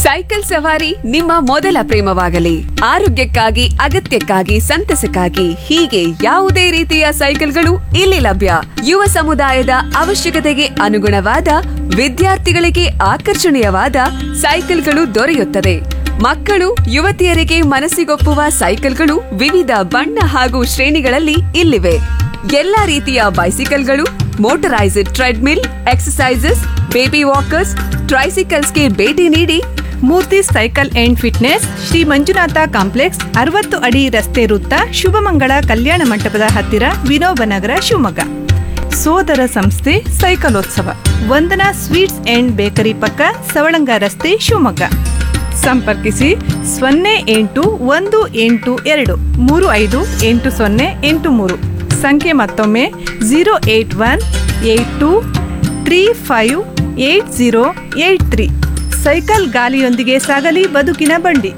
Cycle ಸವಾರಿ ನಿಮ್ಮ ಮೊದಲ ಪ್ರೇಮವಾಗಲಿ ಆರೋಗ್ಯಕ್ಕಾಗಿ ಅಗತ್ಯಕ್ಕಾಗಿ ಸಂತಸಕ್ಕಾಗಿ ಹೀಗೆ ಯಾವುದೇ ರೀತಿಯ ಸೈಕಲ್ಗಳು ಇಲ್ಲಿ ಲಭ್ಯ ಯುವ ಸಮುದಾಯದ ಅವಶ್ಯಕತೆಗೆ ಅನುಗುಣವಾದ ವಿದ್ಯಾರ್ಥಿಗಳಿಗೆ ಆಕರ್ಷಣೀಯವಾದ ಸೈಕಲ್ಗಳು ದೊರೆಯುತ್ತದೆ ಮಕ್ಕಳು ಯುವತಿಯರಿಗೆ ಮನಸ್ಸಿಗೊಪ್ಪುವ ಸೈಕಲ್ಗಳು ವಿವಿಧ ಬಣ್ಣ ಹಾಗೂ ಶ್ರೇಣಿಗಳಲ್ಲಿ ಇಲ್ಲಿವೆ ಎಲ್ಲಾ ರೀತಿಯ ಬೈಸಿಕಲ್ಗಳು ಮೋಟರೈಸ್ಡ್ ಟ್ರೆಡ್ಮಿಲ್ ಎಕ್ಸಸೈಸಸ್ ಬೇಬಿ ವಾಕರ್ಸ್ ಟ್ರೈಸಿಕಲ್ಸ್ಗೆ ಭೇಟಿ ನೀಡಿ Murthy cycle and fitness Shri Manjunatha complex ಅರವತ್ತು ಅಡಿ ರಸ್ತೆ ವೃತ್ತ ಶುಭಮಂಗಳ ಕಲ್ಯಾಣ ಮಂಟಪದ ಹತ್ತಿರ ವಿನೋಬ ನಗರ ಶಿವಮೊಗ್ಗ ಸೋದರ ಸಂಸ್ಥೆ ಸೈಕಲೋತ್ಸವ ವಂದನಾ ಸ್ವೀಟ್ಸ್ ಅಂಡ್ ಬೇಕರಿ ಪಕ್ಕ ಸವಳಂಗ ರಸ್ತೆ ಶಿವಮೊಗ್ಗ ಸಂಪರ್ಕಿಸಿ ಸೊನ್ನೆ ಎಂಟು ಒಂದು ಎಂಟು ಎರಡು ಮೂರು ಐದು ಎಂಟು ಸೊನ್ನೆ ಎಂಟು ಮೂರು ಸಂಖ್ಯೆ ಮತ್ತೊಮ್ಮೆ zero eight one eight two three five eight zero eight three cycle ಗಾಲಿಯೊಂದಿಗೆ ಸಾಗಲಿ ಬದುಕಿನ ಬಂಡಿ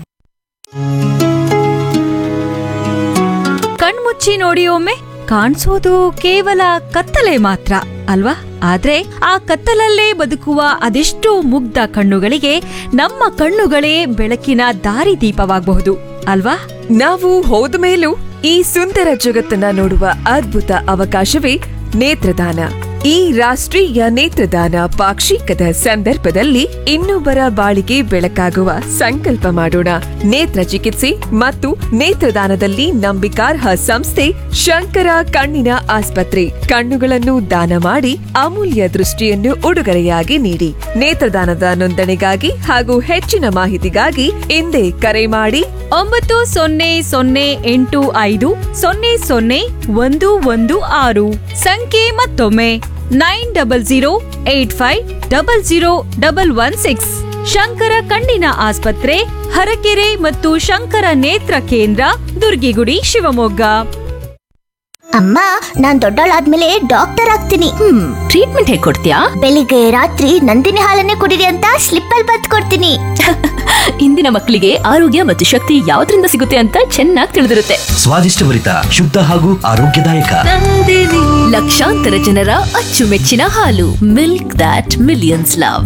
ಕಣ್ಮುಚ್ಚಿ ನೋಡಿ ಒಮ್ಮೆ ಕಾಣಿಸೋದು ಕೇವಲ ಕತ್ತಲೆ ಮಾತ್ರ ಅಲ್ವಾ ಆದ್ರೆ ಆ ಕತ್ತಲಲ್ಲೇ ಬದುಕುವ ಅದೆಷ್ಟೋ ಮುಗ್ಧ ಕಣ್ಣುಗಳಿಗೆ ನಮ್ಮ ಕಣ್ಣುಗಳೇ ಬೆಳಕಿನ ದಾರಿದೀಪವಾಗಬಹುದು ಅಲ್ವಾ ನಾವು ಹೋದ ಮೇಲೂ ಈ ಸುಂದರ ಜಗತ್ತನ್ನ ನೋಡುವ ಅದ್ಭುತ ಅವಕಾಶವೇ ನೇತ್ರದಾನ ಈ ರಾಷ್ಟ್ರೀಯ ನೇತ್ರದಾನ ಪಾಕ್ಷಿಕದ ಸಂದರ್ಭದಲ್ಲಿ ಇನ್ನೊಬ್ಬರ ಬಾಳಿಗೆ ಬೆಳಕಾಗುವ ಸಂಕಲ್ಪ ಮಾಡೋಣ ನೇತ್ರ ಚಿಕಿತ್ಸೆ ಮತ್ತು ನೇತ್ರದಾನದಲ್ಲಿ ನಂಬಿಕಾರ್ಹ ಸಂಸ್ಥೆ ಶಂಕರ ಕಣ್ಣಿನ ಆಸ್ಪತ್ರೆ ಕಣ್ಣುಗಳನ್ನು ದಾನ ಮಾಡಿ ಅಮೂಲ್ಯ ದೃಷ್ಟಿಯನ್ನು ಉಡುಗೊರೆಯಾಗಿ ನೀಡಿ ನೇತ್ರದಾನದ ನೋಂದಣಿಗಾಗಿ ಹಾಗೂ ಹೆಚ್ಚಿನ ಮಾಹಿತಿಗಾಗಿ ಹಿಂದೆ ಕರೆ ಮಾಡಿ ಒಂಬತ್ತು ಸೊನ್ನೆ ಸೊನ್ನೆ ಎಂಟು ಐದು ಸೊನ್ನೆ ಸೊನ್ನೆ ಒಂದು ಒಂದು ಆರು ಸಂಖ್ಯೆ ಮತ್ತೊಮ್ಮೆ nine double zero eight five double zero double one six Shankara ಕಣ್ಣಿನ ಆಸ್ಪತ್ರೆ ಹರಕೆರೆ ಮತ್ತು ಶಂಕರ ನೇತ್ರ ಕೇಂದ್ರ ದುರ್ಗಿಗುಡಿ ಶಿವಮೊಗ್ಗ ಅಮ್ಮ ನಾನ್ ದೊಡ್ಡವಳಾದ್ಮೇಲೆ ಡಾಕ್ಟರ್ ಆಗ್ತೀನಿ ಹ್ಮ್ ಟ್ರೀಟ್ಮೆಂಟ್ ಹೇಗೆ ಕೊಡ್ತೀಯಾ ಬೆಳಿಗ್ಗೆ ರಾತ್ರಿ ನಂದಿನಿ ಹಾಲನ್ನೇ ಕುಡಿರಿ ಅಂತ ಸ್ಲಿಪ್ ಅಲ್ಲಿ ಬತ್ ಕೊಡ್ತೀನಿ ಇಂದಿನ ಮಕ್ಕಳಿಗೆ ಆರೋಗ್ಯ ಮತ್ತು ಶಕ್ತಿ ಯಾವ್ದ್ರಿಂದ ಸಿಗುತ್ತೆ ಅಂತ ಚೆನ್ನಾಗಿ ತಿಳಿದಿರುತ್ತೆ ಸ್ವಾದಿಷ್ಟಭರಿತ ಶುದ್ಧ ಹಾಗೂ ಆರೋಗ್ಯದಾಯಕ ಲಕ್ಷಾಂತರ ಜನರ ಅಚ್ಚುಮೆಚ್ಚಿನ ಹಾಲು milk dot millions love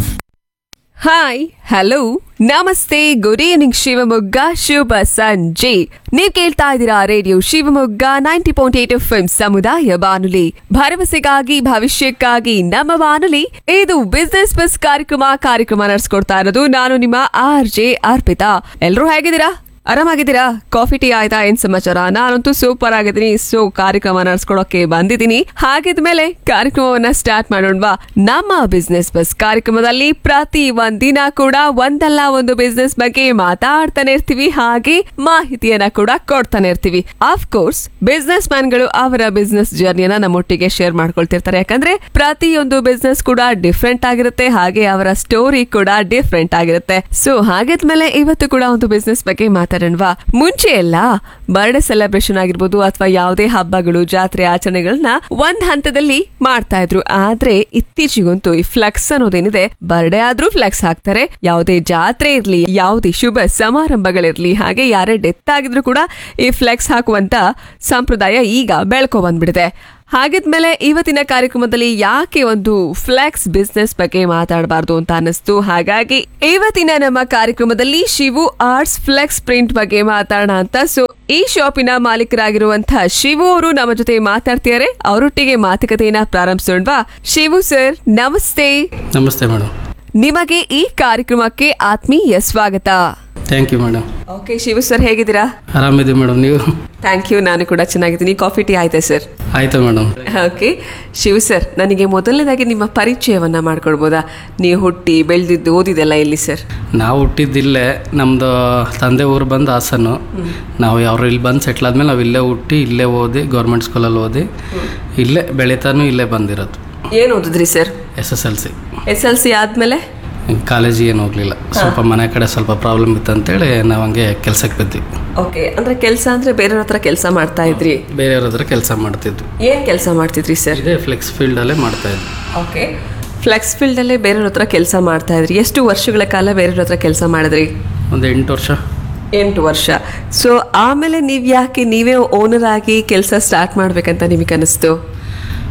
hi hello ನಮಸ್ತೆ ಗುಡ್ ಈವ್ನಿಂಗ್ ಶಿವಮೊಗ್ಗ ಶುಭ ಸಂಜೆ ನೀವ್ ಕೇಳ್ತಾ ಇದ್ದೀರಾ radio Shivamogga ninety point eight F ಸಮುದಾಯ ಬಾನುಲಿ ಭರವಸೆಗಾಗಿ ಭವಿಷ್ಯಕ್ಕಾಗಿ ನಮ್ಮ ಬಾನುಲಿ ಇದು ಬಿಸ್ನೆಸ್ ಬಸ್ ಕಾರ್ಯಕ್ರಮ ಕಾರ್ಯಕ್ರಮ ನಡೆಸ್ಕೊಡ್ತಾ ಇರೋದು ನಾನು ನಿಮ್ಮ ಆರ್ ಜೆ ಅರ್ಪಿತಾ ಎಲ್ರೂ ಹೇಗಿದ್ದೀರಾ ಆರಾಮಾಗಿದ್ದೀರಾ ಕಾಫಿ ಟೀ ಆಯ್ತಾ ಏನ್ ಸಮಾಚಾರ ನಾನಂತೂ ಸೂಪರ್ ಆಗಿದ್ದೀನಿ ಸೊ ಕಾರ್ಯಕ್ರಮ ನಡ್ಸ್ಕೊಳಕ್ಕೆ ಬಂದಿದ್ದೀನಿ ಹಾಗಿದ್ಮೇಲೆ ಕಾರ್ಯಕ್ರಮವನ್ನ ಸ್ಟಾರ್ಟ್ ಮಾಡೋಣವಾ ನಮ್ಮ ಬಿಸ್ನೆಸ್ ಬಸ್ ಕಾರ್ಯಕ್ರಮದಲ್ಲಿ ಪ್ರತಿ ಒಂದಿನ ಕೂಡ ಒಂದಲ್ಲ ಒಂದು ಬಿಸ್ನೆಸ್ ಬಗ್ಗೆ ಮಾತಾಡ್ತಾನೆ ಇರ್ತೀವಿ ಹಾಗೆ ಮಾಹಿತಿಯನ್ನ ಕೂಡ ಕೊಡ್ತಾನೆ ಇರ್ತೀವಿ ಆಫ್ ಕೋರ್ಸ್ ಬಿಸ್ನೆಸ್ ಮ್ಯಾನ್ಗಳು ಅವರ ಬಿಸ್ನೆಸ್ ಜರ್ನಿಯನ್ನ ನಮ್ಮೊಟ್ಟಿಗೆ ಶೇರ್ ಮಾಡ್ಕೊಳ್ತಿರ್ತಾರೆ ಯಾಕಂದ್ರೆ ಪ್ರತಿಯೊಂದು ಬಿಸ್ನೆಸ್ ಕೂಡ ಡಿಫ್ರೆಂಟ್ ಆಗಿರುತ್ತೆ ಹಾಗೆ ಅವರ ಸ್ಟೋರಿ ಕೂಡ ಡಿಫ್ರೆಂಟ್ ಆಗಿರುತ್ತೆ ಸೊ ಹಾಗಿದ್ಮೇಲೆ ಇವತ್ತು ಕೂಡ ಒಂದು ಬಿಸ್ನೆಸ್ ಬಗ್ಗೆ ಮಾತಾಡೋಣವಾ ಮುಂಚೆ ಎಲ್ಲ ಬರ್ಡೇ ಸೆಲೆಬ್ರೇಷನ್ ಆಗಿರ್ಬೋದು ಅಥವಾ ಯಾವುದೇ ಹಬ್ಬಗಳು ಜಾತ್ರೆ ಆಚರಣೆಗಳನ್ನ ಒಂದ್ ಹಂತದಲ್ಲಿ ಮಾಡ್ತಾ ಇದ್ರು ಆದ್ರೆ ಇತ್ತೀಚೆಗಂತೂ ಈ ಫ್ಲೆಕ್ಸ್ ಅನ್ನೋದೇನಿದೆ ಬರ್ಡೇ ಆದ್ರೂ ಫ್ಲೆಕ್ಸ್ ಹಾಕ್ತಾರೆ ಯಾವುದೇ ಜಾತ್ರೆ ಇರ್ಲಿ ಯಾವುದೇ ಶುಭ ಸಮಾರಂಭಗಳಿರ್ಲಿ ಹಾಗೆ ಯಾರೇ ಡೆತ್ ಆಗಿದ್ರು ಕೂಡ ಈ ಫ್ಲೆಕ್ಸ್ ಹಾಕುವಂತ ಸಂಪ್ರದಾಯ ಈಗ ಬೆಳ್ಕೊ ಬಂದ್ಬಿಡಿದೆ ಹಾಗಿದ್ಮೇಲೆ ಇವತ್ತಿನ ಕಾರ್ಯಕ್ರಮದಲ್ಲಿ ಯಾಕೆ ಒಂದು ಫ್ಲೆಕ್ಸ್ ಬಿಸ್ನೆಸ್ ಬಗ್ಗೆ ಮಾತಾಡಬಾರ್ದು ಅಂತ ಅನಿಸ್ತು ಹಾಗಾಗಿ ಇವತ್ತಿನ ನಮ್ಮ ಕಾರ್ಯಕ್ರಮದಲ್ಲಿ ಶಿವು ಆರ್ಟ್ಸ್ ಫ್ಲೆಕ್ಸ್ ಪ್ರಿಂಟ್ ಬಗ್ಗೆ ಮಾತಾಡೋಣ ಅಂತ ಸೊ ಈ ಶಾಪಿನ ಮಾಲೀಕರಾಗಿರುವಂತಹ ಶಿವು ಅವರು ನಮ್ಮ ಜೊತೆ ಮಾತಾಡ್ತಿದ್ದಾರೆ ಅವರೊಟ್ಟಿಗೆ ಮಾತುಕತೆಯನ್ನ ಪ್ರಾರಂಭಿಸೋಣವಾ ಶಿವು ಸರ್ ನಮಸ್ತೆ ನಮಸ್ತೆ ಮೇಡಮ್ ನಿಮಗೆ ಈ ಕಾರ್ಯಕ್ರಮಕ್ಕೆ ಆತ್ಮೀಯ ಸ್ವಾಗತ thank you madam okay Shivu sir ಹೇಗಿದ್ದೀರಾ ಆರಾಮಿದ್ದೀವಿ ಮೇಡಮ್ ನೀವು ಥ್ಯಾಂಕ್ ಯು ನಾನು ಕೂಡ ಚೆನ್ನಾಗಿದ್ದೀನಿ ಕಾಫಿ ಟೀ ಆಯ್ತಾ ಸರ್ ಆಯ್ತು ಮೇಡಮ್ ಓಕೆ ಶಿವ್ ಸರ್ ನನಗೆ ಮೊದಲನೇದಾಗಿ ನಿಮ್ಮ ಪರಿಚಯವನ್ನ ಮಾಡ್ಕೊಡ್ಬೋದಾ ನೀವು ಹುಟ್ಟಿ ಬೆಳೆದಿದ್ದು ಓದಿದೆಲ್ಲ ಎಲ್ಲಿ ಸರ್ ನಾವು ಹುಟ್ಟಿದ್ದಿಲ್ಲೇ ನಮ್ಮದು ತಂದೆ ಊರು ಬಂದು ಹಾಸನು ನಾವು ಅವ್ರು ಇಲ್ಲಿ ಬಂದು ಸೆಟ್ಲ್ ಆದಮೇಲೆ ನಾವು ಇಲ್ಲೇ ಹುಟ್ಟಿ ಇಲ್ಲೇ ಓದಿ ಗೌರ್ಮೆಂಟ್ ಸ್ಕೂಲಲ್ಲಿ ಓದಿ ಇಲ್ಲೇ ಬೆಳೀತಾನು ಇಲ್ಲೇ ಬಂದಿರೋದು ಏನು ಓದಿದ್ರಿ sir S S L C S L C ಆದ್ಮೇಲೆ ಕಾಲೇಜಿಗೆ ಏನು ಹೋಗಲಿಲ್ಲ ಸ್ವಲ್ಪ ಮನೆ ಕಡೆ ಸ್ವಲ್ಪ ಪ್ರಾಬ್ಲಮ್ ಇತ್ತು ಅಂತೇಳಿ ನಾವು ಹಂಗೆ ಕೆಲಸಕ್ಕೆ ಬಿದ್ವಿ ಓಕೆ ಅಂದ್ರೆ ಕೆಲಸ ಅಂದ್ರೆ ಬೇರೆಯವ್ರ ಹತ್ರ ಕೆಲಸ ಮಾಡ್ತಾ ಇದ್ರಿ ಬೇರೆಯವ್ರ ಹತ್ರ ಕೆಲಸ ಮಾಡ್ತಿದ್ವಿ ಏನ್ ಕೆಲಸ ಮಾಡ್ತಿದ್ರಿ ಸರ್ ಇದೇ ಫ್ಲೆಕ್ಸ್ ಫೀಲ್ಡಲ್ಲೇ ಮಾಡ್ತಾಯಿದ್ವಿ ಓಕೆ ಫ್ಲೆಕ್ಸ್ ಫೀಲ್ಡ್ ಅಲ್ಲೇ ಬೇರೆಯವ್ರ ಹತ್ರ ಕೆಲಸ ಮಾಡ್ತಾ ಇದ್ರಿ ಎಷ್ಟು ವರ್ಷಗಳ ಕಾಲ ಬೇರೆಯವ್ರ ಹತ್ರ ಕೆಲಸ ಮಾಡಿದ್ರಿ ಒಂದು ಎಂಟು ವರ್ಷ ಎಂಟು ವರ್ಷ ಸೊ ಆಮೇಲೆ ನೀವು ಯಾಕೆ ನೀವೇ ಓನರ್ ಆಗಿ ಕೆಲಸ ಸ್ಟಾರ್ಟ್ ಮಾಡ್ಬೇಕಂತ ನಿಮಗೆ ಅನಿಸ್ತು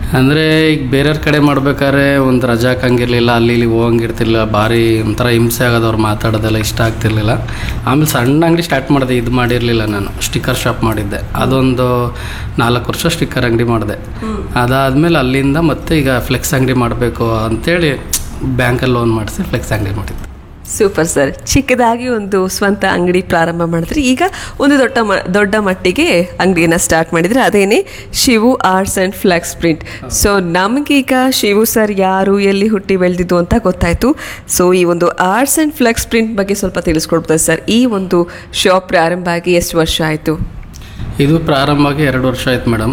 ಅಂದರೆ ಈಗ ಬೇರೆಯವ್ರ ಕಡೆ ಮಾಡ್ಬೇಕಾದ್ರೆ ಒಂದು ರಜಾ ಹಾಕಂಗಿರ್ಲಿಲ್ಲ ಅಲ್ಲಿ ಇಲ್ಲಿ ಹೋಗಂಗಿರ್ತಿರ್ಲಿಲ್ಲ ಭಾರಿ ಒಂಥರ ಹಿಂಸೆ ಆಗೋದು ಅವ್ರು ಮಾತಾಡೋದೆಲ್ಲ ಇಷ್ಟ ಆಗ್ತಿರ್ಲಿಲ್ಲ ಆಮೇಲೆ ಸಣ್ಣ ಅಂಗಡಿ ಸ್ಟಾರ್ಟ್ ಮಾಡಿದೆ ಇದು ಮಾಡಿರಲಿಲ್ಲ ನಾನು ಸ್ಟಿಕ್ಕರ್ ಶಾಪ್ ಮಾಡಿದ್ದೆ ಅದೊಂದು ನಾಲ್ಕು ವರ್ಷ ಸ್ಟಿಕ್ಕರ್ ಅಂಗಡಿ ಮಾಡಿದೆ ಅದಾದಮೇಲೆ ಅಲ್ಲಿಂದ ಮತ್ತೆ ಈಗ ಫ್ಲೆಕ್ಸ್ ಅಂಗಡಿ ಮಾಡಬೇಕು ಅಂತೇಳಿ ಬ್ಯಾಂಕಲ್ಲಿ ಲೋನ್ ಮಾಡಿಸಿ ಫ್ಲೆಕ್ಸ್ ಅಂಗಡಿ ಮಾಡಿದ್ದೆ ಸೂಪರ್ ಸರ್ ಚಿಕ್ಕದಾಗಿ ಒಂದು ಸ್ವಂತ ಅಂಗಡಿ ಪ್ರಾರಂಭ ಮಾಡಿದ್ರಿ ಈಗ ಒಂದು ದೊಡ್ಡ ಮ ದೊಡ್ಡ ಮಟ್ಟಿಗೆ ಅಂಗಡಿಯನ್ನು ಸ್ಟಾರ್ಟ್ ಮಾಡಿದ್ರೆ ಅದೇನೆ Shivu arts and flex print so ನಮಗೀಗ ಶಿವು ಸರ್ ಯಾರು ಎಲ್ಲಿ ಹುಟ್ಟಿ ಬೆಳೆದಿದ್ದು ಅಂತ ಗೊತ್ತಾಯಿತು ಸೊ ಈ ಒಂದು ಆರ್ಟ್ಸ್ ಆ್ಯಂಡ್ ಫ್ಲೆಕ್ಸ್ ಪ್ರಿಂಟ್ ಬಗ್ಗೆ ಸ್ವಲ್ಪ ತಿಳಿಸ್ಕೊಡ್ಬೋದು ಸರ್ ಈ ಒಂದು ಶಾಪ್ ಪ್ರಾರಂಭ ಆಗಿ ಎಷ್ಟು ವರ್ಷ ಆಯಿತು ಇದು ಪ್ರಾರಂಭ ಆಗಿ ಎರಡು ವರ್ಷ ಆಯ್ತು ಮೇಡಮ್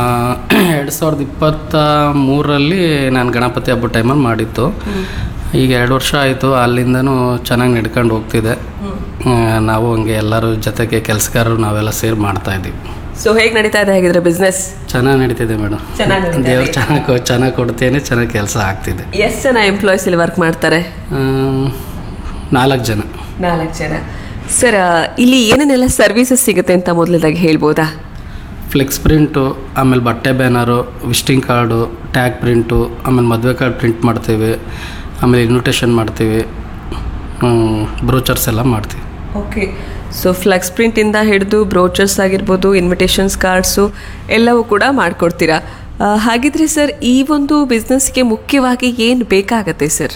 ಎರಡು ಸಾವಿರದ ಇಪ್ಪತ್ತ ಮೂರರಲ್ಲಿ ನಾನು ಗಣಪತಿ ಹಬ್ಬದ ಟೈಮಲ್ಲಿ ಮಾಡಿತ್ತು ಈಗ ಎರಡು ವರ್ಷ ಆಯಿತು ಅಲ್ಲಿಂದನೂ ಚೆನ್ನಾಗಿ ನಡ್ಕೊಂಡು ಹೋಗ್ತಿದೆ ಆ, ನಾವು ಹಂಗೆ ಎಲ್ಲರೂ ಜೊತೆಗೆ ಕೆಲಸಗಾರರು ನಾವೆಲ್ಲ ಸೇರಿ ಮಾಡ್ತಾ ಇದ್ದೀವಿ ಸೊ ಹೇಗೆ ನಡೀತಾ ಇದೆ ಹೇಗಿದ್ರೆ ಬಿಸ್ನೆಸ್ ಚೆನ್ನಾಗಿ ನಡೀತಿದೆ ಮೇಡಮ್ ಚೆನ್ನಾಗ್ ನಡೀತಾ ದೇವ್ರು ಇದೆ. ಚೆನ್ನಾಗಿ ಚೆನ್ನಾಗಿ ಕೊಡ್ತೇನೆ ಚೆನ್ನಾಗಿ ಕೆಲಸ ಆಗ್ತಿದೆ ಎಷ್ಟು ಜನ ಎಂಪ್ಲಾಯೀಸ್ ಇಲ್ಲಿ ವರ್ಕ್ ಮಾಡ್ತಾರೆ ಆ, ನಾಲ್ಕು ಜನ ನಾಲ್ಕು ಜನ ಸರ್ ಇಲ್ಲಿ ಏನೇನೆಲ್ಲ ಸರ್ವಿಸಸ್ ಸಿಗುತ್ತೆ ಅಂತ ಮೊದಲದಾಗಿ ಹೇಳ್ಬೋದಾ ಫ್ಲೆಕ್ಸ್ ಪ್ರಿಂಟು ಆಮೇಲೆ ಬಟ್ಟೆ banner visiting card tag print ಆಮೇಲೆ ಮದುವೆ ಕಾರ್ಡ್ ಪ್ರಿಂಟ್ ಮಾಡ್ತೀವಿ ಆಮೇಲೆ ಇನ್ವಿಟೇಷನ್ ಮಾಡ್ತೀವಿ ಬ್ರೋಚರ್ಸ್ ಎಲ್ಲ ಮಾಡ್ತೀವಿ ಓಕೆ ಸೊ ಫ್ಲೆಕ್ಸ್ ಪ್ರಿಂಟಿಂದ ಹಿಡಿದು ಬ್ರೋಚರ್ಸ್ ಆಗಿರ್ಬೋದು ಇನ್ವಿಟೇಷನ್ಸ್ ಕಾರ್ಡ್ಸು ಎಲ್ಲವೂ ಕೂಡ ಮಾಡಿಕೊಡ್ತೀರಾ ಆ, ಹಾಗಿದ್ರೆ ಸರ್ ಈ ಒಂದು ಬಿಸ್ನೆಸ್ಗೆ ಮುಖ್ಯವಾಗಿ ಏನು ಬೇಕಾಗತ್ತೆ ಸರ್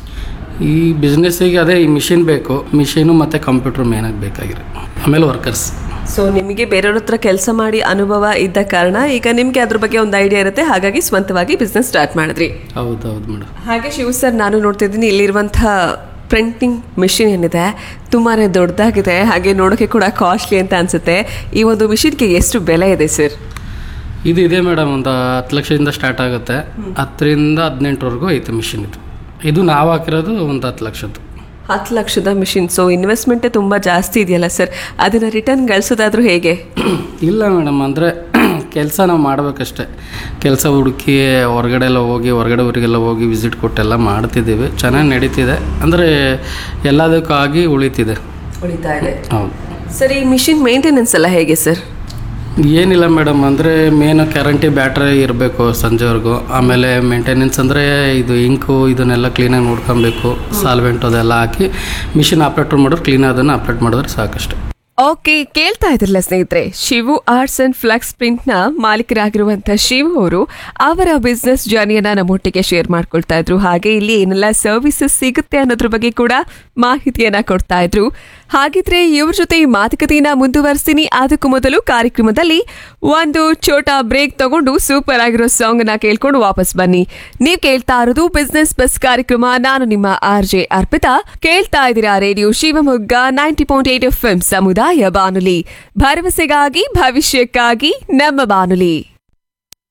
ಈ ಬಿಸ್ನೆಸ್ಸಿಗೆ ಅದೇ ಈ ಮಿಷಿನ್ ಬೇಕು ಮಿಷಿನು ಮತ್ತು ಕಂಪ್ಯೂಟ್ರ್ ಮೇನಾಗಿ ಬೇಕಾಗಿರೋ ಆಮೇಲೆ ವರ್ಕರ್ಸ್ ಸೊ ನಿಮಗೆ ಬೇರೆಯವ್ರ ಹತ್ರ ಕೆಲಸ ಮಾಡಿ ಅನುಭವ ಇದ್ದ ಕಾರಣ ಈಗ ನಿಮಗೆ ಅದ್ರ ಬಗ್ಗೆ ಒಂದು ಐಡಿಯಾ ಇರುತ್ತೆ ಹಾಗಾಗಿ ಸ್ವಂತವಾಗಿ ಬಿಸ್ನೆಸ್ ಸ್ಟಾರ್ಟ್ ಮಾಡಿದ್ರಿ ಹೌದು ಹೌದು ಮೇಡಮ್ ಹಾಗೆ ಶಿವ್ ಸರ್ ನಾನು ನೋಡ್ತಿದ್ದೀನಿ ಇಲ್ಲಿರುವಂಥ ಪ್ರಿಂಟಿಂಗ್ ಮಿಷಿನ್ ಏನಿದೆ ತುಂಬಾ ದೊಡ್ಡದಾಗಿದೆ ಹಾಗೆ ನೋಡೋಕ್ಕೆ ಕೂಡ ಕಾಸ್ಟ್ಲಿ ಅಂತ ಅನಿಸುತ್ತೆ ಈ ಒಂದು ಮಿಷಿನ್ಗೆ ಎಷ್ಟು ಬೆಲೆ ಇದೆ ಸರ್ ಇದು ಇದೆ ಮೇಡಮ್ ಒಂದು ಹತ್ತು ಲಕ್ಷದಿಂದ ಸ್ಟಾರ್ಟ್ ಆಗುತ್ತೆ ಹತ್ತರಿಂದ ಹದಿನೆಂಟರವರೆಗೂ ಐತೆ ಮಿಷಿನ್ ಇದು ಇದು ನಾವು ಹಾಕಿರೋದು ಒಂದು ಹತ್ತು ಲಕ್ಷದ್ದು ಹತ್ತು ಲಕ್ಷದ ಮಿಷಿನ್ ಸೊ ಇನ್ವೆಸ್ಟ್ಮೆಂಟೇ ತುಂಬ ಜಾಸ್ತಿ ಇದೆಯಲ್ಲ ಸರ್ ಅದನ್ನು ರಿಟರ್ನ್ ಗಳಿಸೋದಾದ್ರೂ ಹೇಗೆ ಇಲ್ಲ ಮೇಡಮ್ ಅಂದರೆ ಕೆಲಸ ನಾವು ಮಾಡಬೇಕಷ್ಟೆ ಕೆಲಸ ಹುಡುಕಿ ಹೊರಗಡೆ ಎಲ್ಲ ಹೋಗಿ ಹೊರಗಡೆ ಊರಿಗೆಲ್ಲ ಹೋಗಿ ವಿಸಿಟ್ ಕೊಟ್ಟೆಲ್ಲ ಮಾಡ್ತಿದ್ದೀವಿ ಚೆನ್ನಾಗಿ ನಡೀತಿದೆ ಅಂದರೆ ಎಲ್ಲದಕ್ಕಾಗಿ ಉಳಿತಿದೆ ಉಳಿತಾ ಇದೆ ಹೌದು ಸರ್ ಈ ಮಿಷಿನ್ ಮೇಂಟೆನೆನ್ಸ್ ಎಲ್ಲ ಹೇಗೆ ಸರ್ ಏನಿಲ್ಲ ಮೇಡಮ್ ಅಂದರೆ ಮೇನು ಗ್ಯಾರಂಟಿ ಬ್ಯಾಟ್ರಿ ಇರಬೇಕು ಸಂಜೆವರೆಗೂ ಆಮೇಲೆ ಮೇಂಟೆನೆನ್ಸ್ ಅಂದರೆ ಇದು ಇಂಕು ಇದನ್ನೆಲ್ಲ ಕ್ಲೀನಾಗಿ ನೋಡ್ಕೊಬೇಕು ಸಾಲ್ವೆಂಟ್ ಅದೆಲ್ಲ ಹಾಕಿ ಮಿಷಿನ್ ಆಪ್ರೇಟರ್ ಮಾಡೋರು ಕ್ಲೀನ್ ಅದನ್ನು ಆಪ್ರೇಟ್ ಮಾಡಿದ್ರೆ ಸಾಕಷ್ಟು ಓಕೆ ಕೇಳ್ತಾ ಇದ್ರಲ್ಲ ಸ್ನೇಹಿತರೆ Shivu arts and flex print ನ ಮಾಲೀಕರಾಗಿರುವಂತ ಶಿವು ಅವರು ಅವರ ಬಿಸ್ನೆಸ್ ಜರ್ನಿಯನ್ನ ನಮ್ಮೊಟ್ಟಿಗೆ ಶೇರ್ ಮಾಡ್ಕೊಳ್ತಾ ಇದ್ರು ಹಾಗೆ ಇಲ್ಲಿ ಏನೆಲ್ಲ ಸರ್ವಿಸಸ್ ಸಿಗುತ್ತೆ ಅನ್ನೋದ್ರ ಬಗ್ಗೆ ಕೂಡ ಮಾಹಿತಿಯನ್ನ ಕೊಡ್ತಾ ಇದ್ರು ಹಾಗಿದ್ರೆ ಇವ್ರ ಜೊತೆ ಈ ಮಾತುಕತೆಯನ್ನ ಮುಂದುವರಿಸ್ತೀನಿ ಅದಕ್ಕೂ ಮೊದಲು ಕಾರ್ಯಕ್ರಮದಲ್ಲಿ ಒಂದು ಚೋಟ ಬ್ರೇಕ್ ತಗೊಂಡು ಸೂಪರ್ ಆಗಿರೋ ಸಾಂಗ್ ನ ಕೇಳ್ಕೊಂಡು ವಾಪಸ್ ಬನ್ನಿ ನೀವ್ ಕೇಳ್ತಾ ಇರೋದು ಬಿಸ್ನೆಸ್ ಬಸ್ ಕಾರ್ಯಕ್ರಮ ನಾನು ನಿಮ್ಮ ಆರ್ ಜೆ ಅರ್ಪಿತಾ ಕೇಳ್ತಾ ಇದ್ದೀರಾ radio Shivamogga ninety point eight F M ಸಮುದಾಯ ಬಾನುಲಿ ಭರವಸೆಗಾಗಿ ಭವಿಷ್ಯಕ್ಕಾಗಿ ನಮ್ಮ ಬಾನುಲಿ